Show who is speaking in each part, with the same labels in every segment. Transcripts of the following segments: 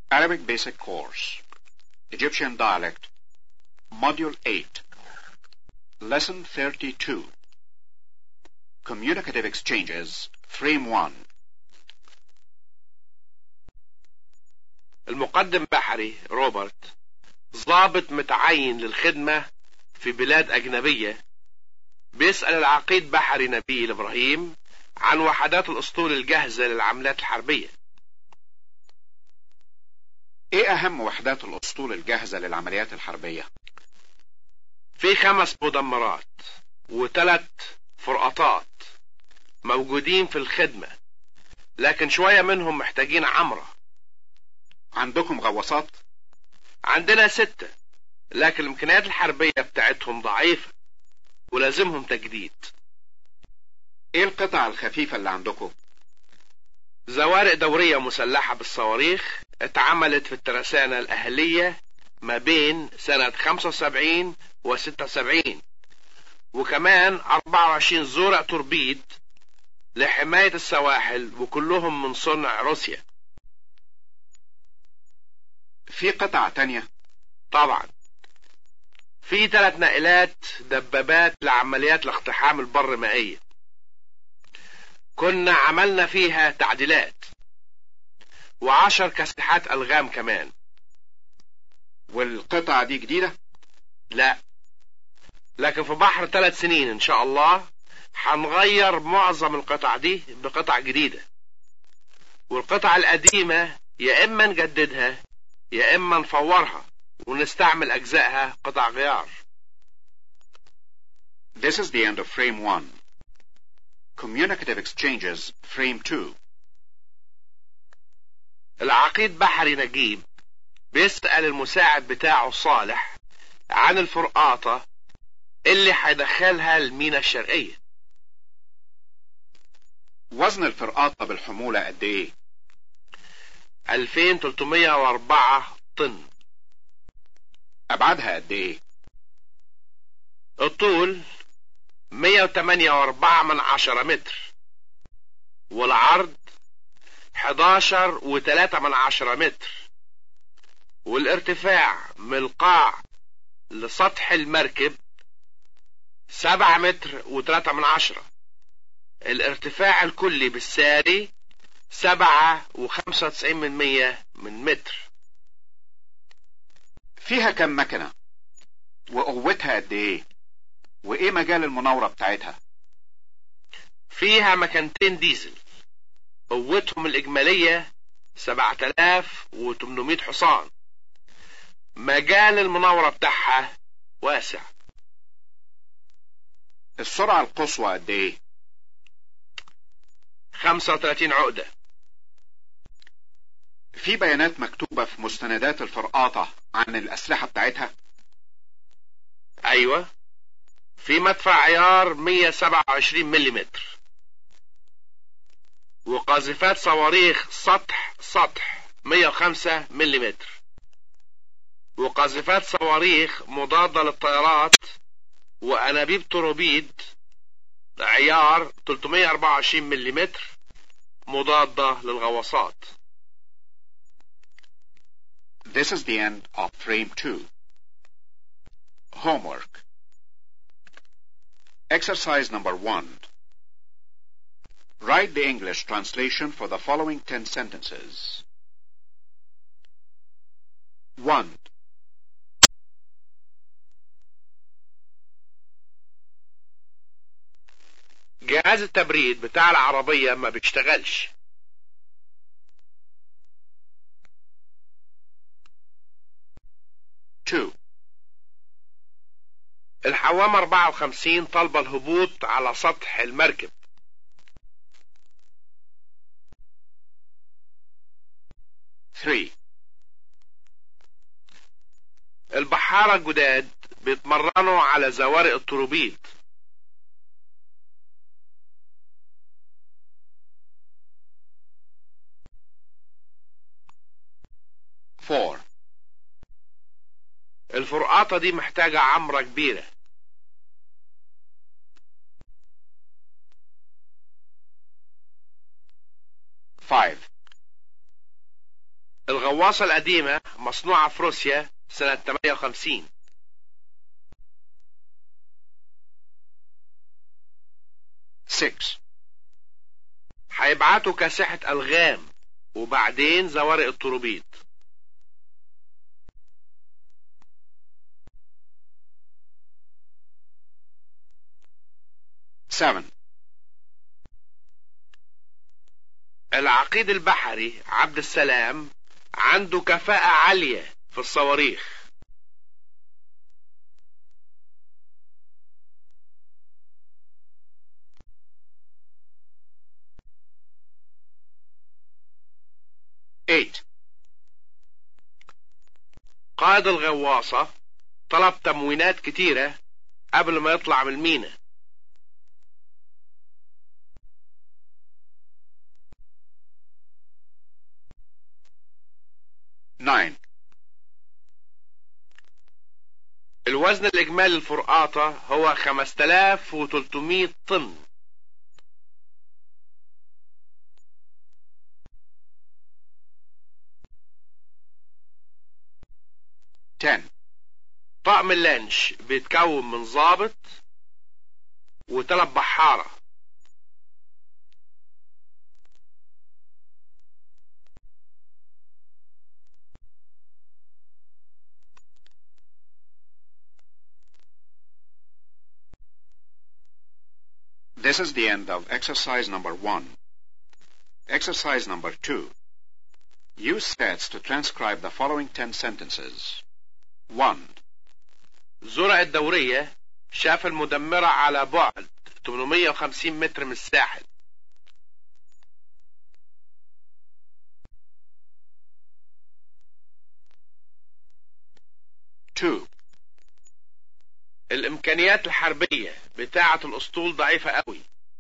Speaker 1: Arabic Basic Course, Egyptian Dialect, Module 8, Lesson 32, Communicative Exchanges, Frame 1.
Speaker 2: المقدم بحري روبرت ضابط متعين للخدمة في بلاد أجنبية بيسأل العقيد بحري نبيل إبراهيم عن وحدات الأسطول الجاهزة للعمليات الحربية
Speaker 1: ايه اهم وحدات الاسطول الجاهزة للعمليات الحربية؟
Speaker 2: في خمس مدمرات وثلاث فرقاطات موجودين في الخدمة لكن شوية منهم محتاجين عمرة
Speaker 1: عندكم غواصات؟
Speaker 2: عندنا ستة لكن الإمكانيات الحربية بتاعتهم ضعيفة ولازمهم تجديد
Speaker 1: ايه القطع الخفيفة اللي عندكم؟
Speaker 2: زوارق دورية مسلحة بالصواريخ اتعملت في الترسانة الأهلية ما بين سنة 75 و 76 وكمان 24 زورق توربيد لحماية السواحل وكلهم من صنع روسيا
Speaker 1: في قطع تانية؟
Speaker 2: طبعا في ثلاث نائلات دبابات لعمليات الاقتحام البر مائية كنا عملنا فيها تعديلات وعشر كاسحات ألغام كمان
Speaker 1: والقطع دي جديدة؟
Speaker 2: لا لكن في بحر ثلاث سنين ان شاء الله هنغير معظم القطع دي بقطع جديدة والقطع القديمة يا اما نجددها يا اما نفورها ونستعمل اجزائها قطع غيار
Speaker 1: This is the end of frame 1. Communicative exchanges, frame 2.
Speaker 2: العقيد بحري نجيب بيسأل المساعد بتاعه صالح عن الفرقاطة اللي هيدخلها المينا الشرقية
Speaker 1: وزن الفرقاطة بالحمولة قد ايه؟
Speaker 2: 2304 طن
Speaker 1: ابعادها قد ايه؟
Speaker 2: الطول 108 من عشرة متر والعرض 11 و3 من عشرة متر والارتفاع من القاع لسطح المركب 7 متر و3 من عشرة الارتفاع الكلي بالساري 7 و95 من مية من متر
Speaker 1: فيها كم مكنة؟ وقوتها قد ايه؟ وايه مجال المناورة بتاعتها؟
Speaker 2: فيها مكانتين ديزل قوتهم الإجمالية 7800 حصان مجال المناورة بتاعها واسع
Speaker 1: السرعة القصوى قد ايه؟
Speaker 2: 35 عقدة
Speaker 1: في بيانات مكتوبة في مستندات الفرقاطة عن الأسلحة بتاعتها؟
Speaker 2: أيوة في مدفع عيار 127 ملم وقاذفات صواريخ سطح سطح 105 ملم وقاذفات صواريخ مضادة للطيارات وأنابيب تروبيد عيار 324 ملم مضادة للغواصات
Speaker 1: This is the end of frame 2. Homework. Exercise number 1. Write the English translation for the following 10 sentences. 1.
Speaker 2: جهاز التبريد بتاع العربية ما بيشتغلش
Speaker 1: 2.
Speaker 2: الحوامة 54 طالبة الهبوط على سطح المركب
Speaker 1: 3.
Speaker 2: البحارة الجداد بيتمرنوا على زوارق الطروبيد
Speaker 1: 4.
Speaker 2: الفرقاطة دي محتاجة عمرة كبيرة
Speaker 1: 5.
Speaker 2: الغواصة القديمة مصنوعة في روسيا سنة 58
Speaker 1: 6.
Speaker 2: هيبعتوا كاسحة ألغام وبعدين زوارق الطروبيط
Speaker 1: 7.
Speaker 2: العقيد البحري عبد السلام عنده كفاءة عالية في الصواريخ
Speaker 1: Eight.
Speaker 2: قائد الغواصة طلب تموينات كتيرة قبل ما يطلع من المينا
Speaker 1: Nine.
Speaker 2: الوزن الإجمالي للفرقاطة هو 5300 طن
Speaker 1: Ten.
Speaker 2: طقم اللانش بيتكون من ضابط وثلاث بحارة
Speaker 1: This is the end of exercise number one. Exercise number two. Use sets to transcribe the following ten sentences. One.
Speaker 2: زرع الدورية شاف المدمرة على بعد 850 متر من الساحل
Speaker 1: Two.
Speaker 2: الإمكانيات الحربية بتاعة الأسطول ضعيفة قوي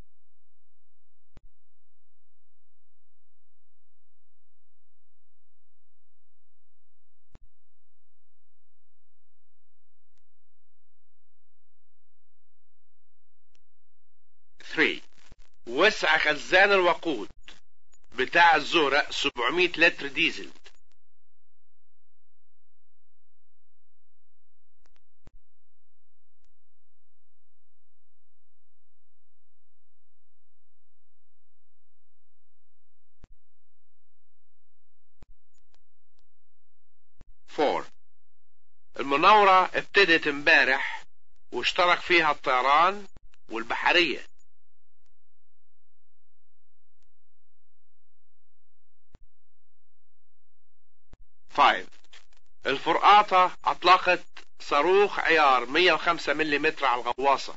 Speaker 1: Three.
Speaker 2: وسع خزان الوقود بتاع الزهرة 700 لتر ديزل
Speaker 1: Four.
Speaker 2: المناورة ابتدت امبارح واشترك فيها الطيران والبحرية
Speaker 1: Five.
Speaker 2: الفرقاطة أطلقت صاروخ عيار 105 ملم على الغواصة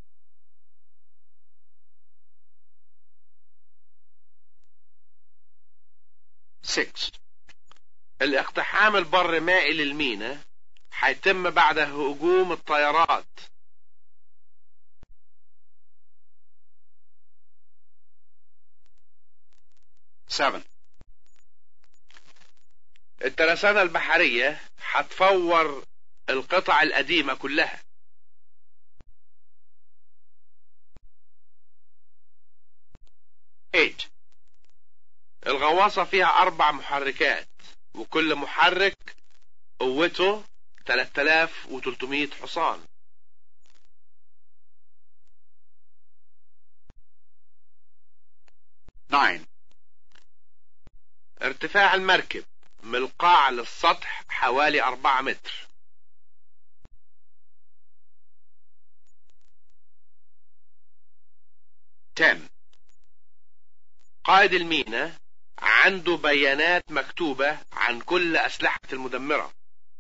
Speaker 1: Six.
Speaker 2: الاقتحام البر مائي للمينا هيتم بعد هجوم الطيارات
Speaker 1: Seven.
Speaker 2: الترسانة البحرية هتفور القطع القديمة كلها
Speaker 1: Eight.
Speaker 2: الغواصة فيها أربع محركات وكل محرك قوته 3300 حصان
Speaker 1: Nine.
Speaker 2: ارتفاع المركب من القاع للسطح حوالي 4 متر
Speaker 1: Ten.
Speaker 2: قائد المينا عنده بيانات مكتوبة عن كل أسلحة المدمرة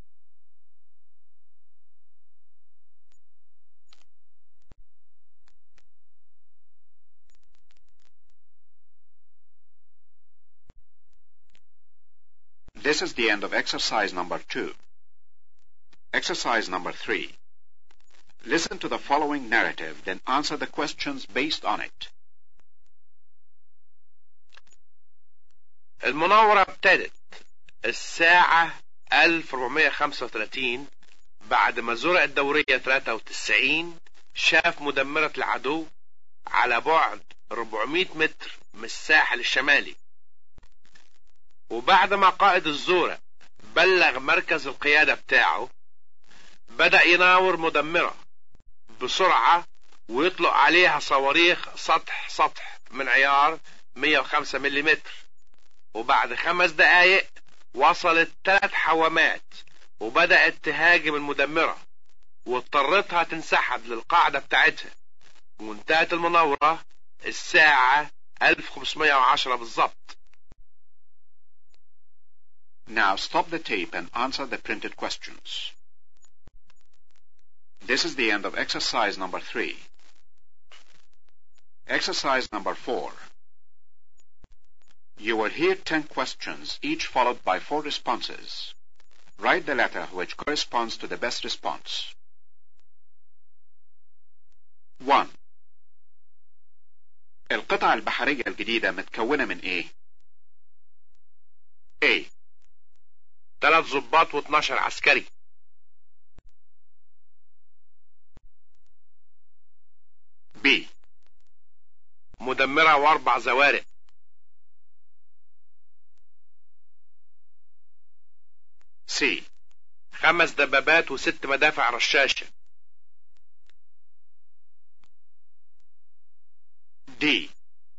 Speaker 1: This is the end of exercise number two. Exercise number three. Listen to the following narrative, then answer the questions based on it.
Speaker 2: المناورة ابتدت الساعة 1435 بعد ما زرع الدورية 93 شاف مدمرة العدو على بعد 400 متر من الساحل الشمالي وبعد ما قائد الزورق بلغ مركز القيادة بتاعه بدأ يناور مدمرة بسرعة ويطلق عليها صواريخ سطح سطح من عيار 105 ملم وبعد خمس دقايق وصلت ثلاث حوامات وبدأت تهاجم المدمرة واضطرتها تنسحب للقاعدة بتاعتها وانتهت المناورة الساعة 1510 بالظبط
Speaker 1: Now stop the tape and answer the printed questions. This is the end of exercise number three. Exercise number four. You will hear ten questions, each followed by four responses. Write the letter which corresponds to the best response. 1. القطع البحرية الجديدة متكونة من ايه؟ A.
Speaker 2: ثلاث ضباط و12 عسكري
Speaker 1: B.
Speaker 2: مدمرة واربع زوارق
Speaker 1: C.
Speaker 2: خمس دبابات وست مدافع رشاشة
Speaker 1: D.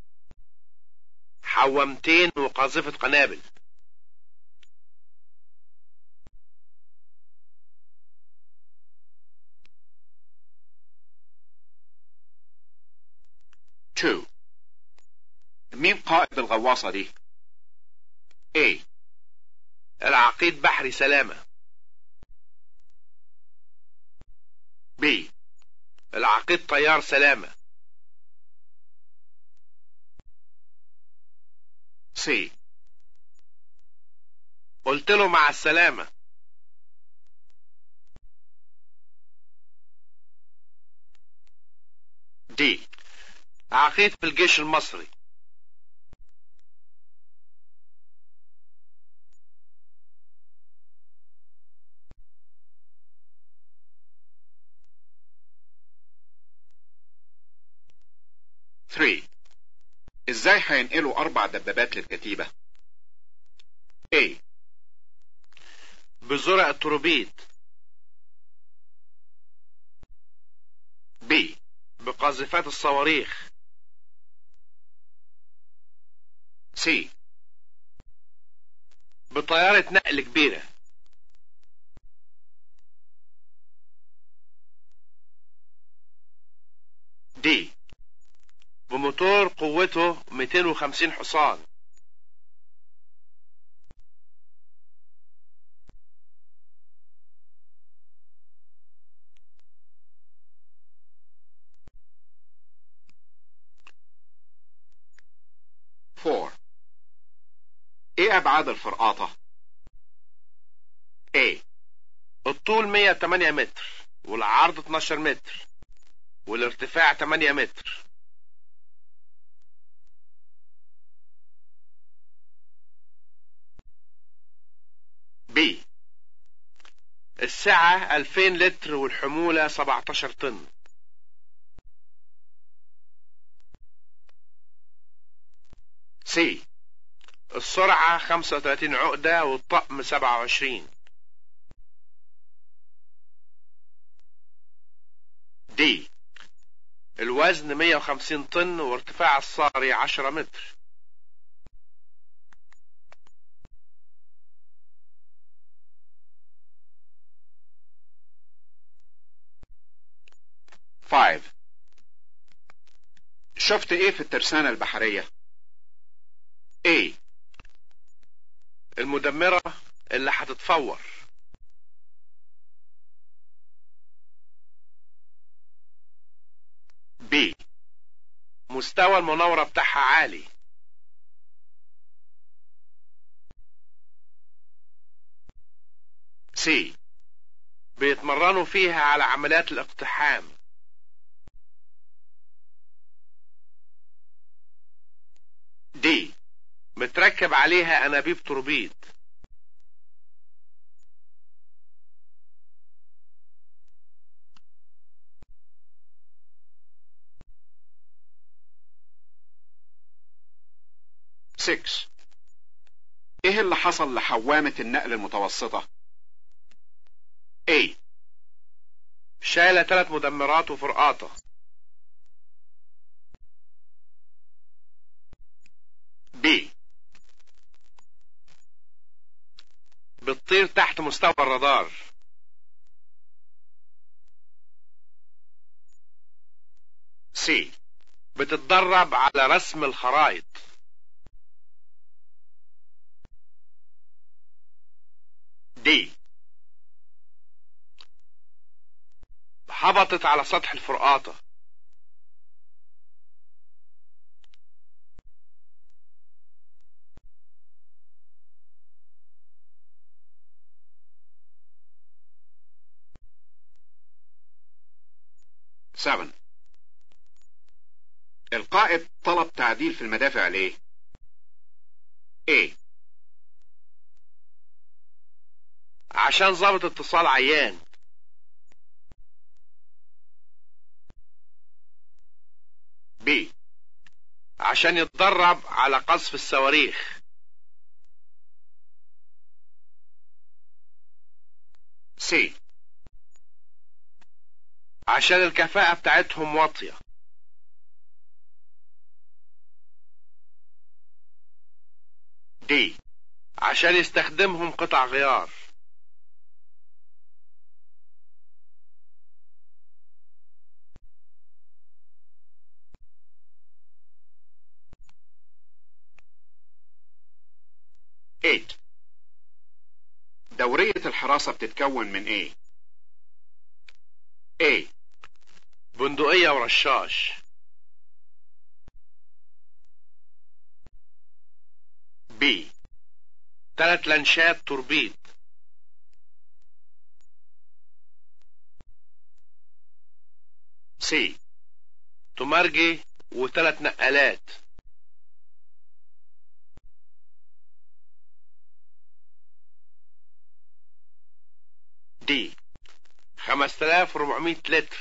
Speaker 2: حوامتين وقاذفة قنابل
Speaker 1: Two. مين قائد الغواصة دي؟ A.
Speaker 2: العقيد بحري سلامة
Speaker 1: B.
Speaker 2: العقيد طيار سلامة
Speaker 1: C.
Speaker 2: قلت له مع السلامة
Speaker 1: D.
Speaker 2: عقيد في الجيش المصري
Speaker 1: Three. ازاي هينقلوا اربع دبابات للكتيبة؟ A.
Speaker 2: بزرع التروبيد
Speaker 1: B.
Speaker 2: بقاذفات الصواريخ
Speaker 1: C.
Speaker 2: بطيارة نقل كبيرة
Speaker 1: D.
Speaker 2: بموتور قوته 250 حصان
Speaker 1: Four. ايه ابعاد الفرقاطة؟ A.
Speaker 2: الطول 108 متر والعرض 12 متر والارتفاع 8 متر
Speaker 1: B.
Speaker 2: السعة 2000 لتر والحمولة 17 طن
Speaker 1: C.
Speaker 2: السرعة 35 عقدة والطقم 27
Speaker 1: D.
Speaker 2: الوزن 150 طن وارتفاع الصاري 10 متر
Speaker 1: Five. شفت ايه في الترسانة البحرية؟ A.
Speaker 2: المدمرة اللي هتتفور
Speaker 1: B.
Speaker 2: مستوى المناورة بتاعها عالي
Speaker 1: C.
Speaker 2: بيتمرنوا فيها على عمليات الاقتحام
Speaker 1: D.
Speaker 2: متركب عليها انابيب توربيد
Speaker 1: Six. ايه اللي حصل لحوامة النقل المتوسطة A
Speaker 2: شايلة ثلاث مدمرات وفرقاطة
Speaker 1: B
Speaker 2: بتطير تحت مستوى الرادار
Speaker 1: C
Speaker 2: بتتدرب على رسم الخرائط
Speaker 1: D
Speaker 2: هبطت على سطح الفرقاطة
Speaker 1: Seven القائد طلب تعديل في المدافع ليه A
Speaker 2: عشان ضابط اتصال عيان
Speaker 1: B
Speaker 2: عشان يتدرب على قصف الصواريخ
Speaker 1: C
Speaker 2: عشان الكفاءة بتاعتهم واطية
Speaker 1: D
Speaker 2: عشان يستخدمهم قطع غيار
Speaker 1: Eight دورية الحراسة بتتكون من ايه A
Speaker 2: بندقية ورشاش
Speaker 1: B
Speaker 2: تلات لانشات توربيد
Speaker 1: C
Speaker 2: تمرجي وتلات نقالات
Speaker 1: D
Speaker 2: 5400 لتر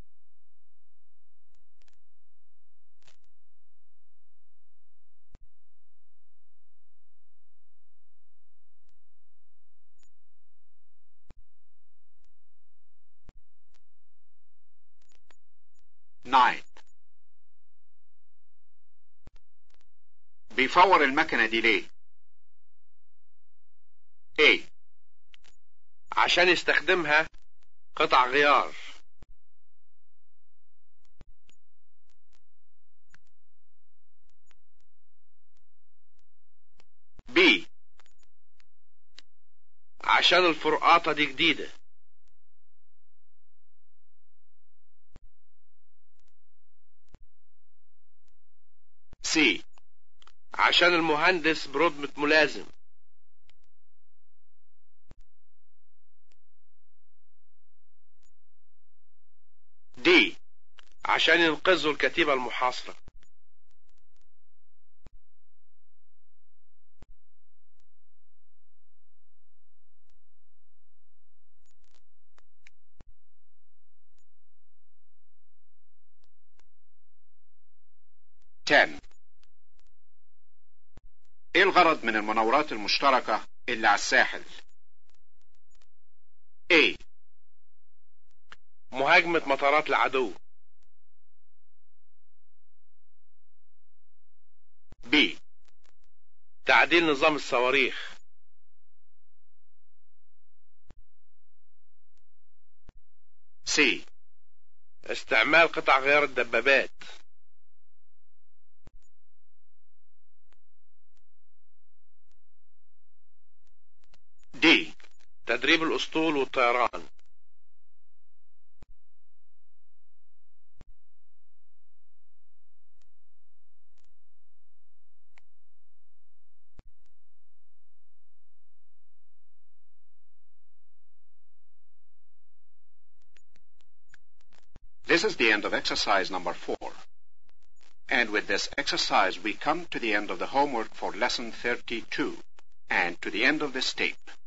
Speaker 1: Nine بيفور المكنة دي ليه A
Speaker 2: عشان يستخدمها قطع غيار
Speaker 1: B
Speaker 2: عشان الفرقاطة دي جديدة
Speaker 1: C
Speaker 2: عشان المهندس برتبة ملازم
Speaker 1: D
Speaker 2: عشان ينقذوا الكتيبة المحاصرة
Speaker 1: Ten ايه الغرض من المناورات المشتركة اللي على الساحل A
Speaker 2: مهاجمة مطارات العدو
Speaker 1: B
Speaker 2: تعديل نظام الصواريخ
Speaker 1: C
Speaker 2: استعمال قطع غيار الدبابات
Speaker 1: D
Speaker 2: تدريب الأسطول والطيران
Speaker 1: This is the end of exercise number four. And with this exercise, we come to the end of the homework for lesson 32 and to the end of this tape.